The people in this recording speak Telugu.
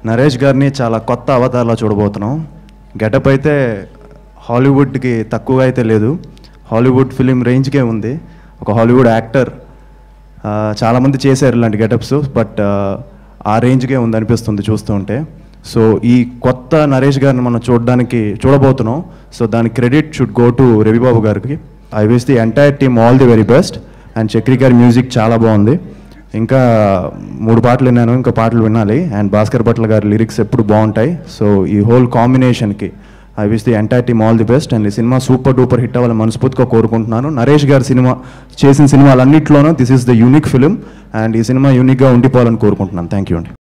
నరేష్ గారిని చాలా కొత్త అవతారంలో చూడబోతున్నాం గెటప్ అయితే హాలీవుడ్కి తక్కువగా అయితే లేదు హాలీవుడ్ ఫిలిం రేంజ్కే ఉంది ఒక హాలీవుడ్ యాక్టర్ ఆ, చాలామంది చేశారు ఇలాంటి గెటప్స్ బట్ ఆ రేంజ్కే ఉంది అనిపిస్తుంది చూస్తూ ఉంటే సో ఈ కొత్త నరేష్ గారిని మనం చూడడానికి చూడబోతున్నాం సో దాని credit should go to Ravibabu గారికి I wish the entire team all the very best and Chakri గారి మ్యూజిక్ చాలా బాగుంది ఇంకా మూడు పాటలు విన్నాను ఇంకా పాటలు వినాలి అండ్ భాస్కర్ భట్ల గారి లిరిక్స్ ఎప్పుడు బాగుంటాయి సో ఈ హోల్ కాంబినేషన్కి I wish the entire team all the best and ఈ సినిమా సూపర్ డూపర్ హిట్ అవ్వాలని మనస్ఫూర్తిగా కోరుకుంటున్నాను నరేష్ గారి సినిమా చేసిన సినిమాలన్నింటిలోనూ this is the unique film and ఈ సినిమా యూనిక్గా ఉండిపోవాలని కోరుకుంటున్నాను థ్యాంక్ యూ అండి